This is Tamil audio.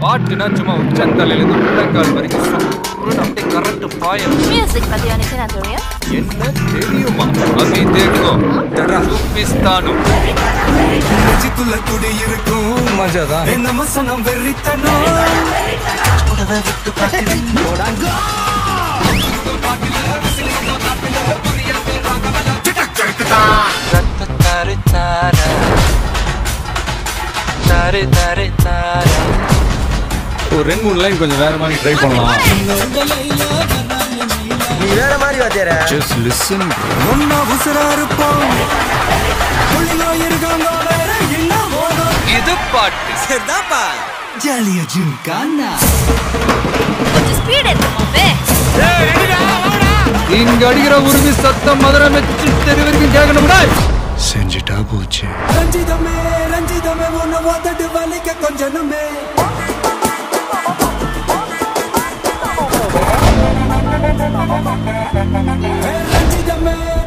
பாட்டுனா சும்மா உச்சந்தலையிலேருந்து உள்ளங்கால் வரைக்கும் சுருன்னு அப்படியே கரண்ட் பாயம் மியூசிக் பத்தி உனக்கு என்ன தெரியும் என்ன தெரியுமா அபி தேக்கோ சூப்பிஸ்தானு நெஞ்சுக்குள்ள குடி இருக்கும் மஜாதான் என்ன மசனம் வெறித்தனம் உடவை விட்டு பார்க்குது தரு தார தாரு தாரு தார ஒரு ரெண்டு மூணு லைன் கொஞ்சம் வேற மாதிரி ட்ரை பண்ணலாம் நீ வேற மாதிரி வாத்தியார ஜஸ்ட் லிசன் ஒன்னா உசுரா இருப்போம் புள்ளிங்க இருக்காங்க வேற என்ன போதும் இது பாட்டு சரிதாப்பா ஜாலியா ஜிம்கானா கொஞ்சம் ஸ்பீட் எடுத்துமோமே இங்க அடிக்கிற உருவி சத்தம் மதுரை மெச்சு தெரு வரைக்கும் கேட்கணும்டா செஞ்சுட்டா போச்சு ரஞ்சிதமே ரஞ்சிதமே உன்னை ஓதட்டு வலிக்க கொஞ்சனுமே ரஞ்சிதமே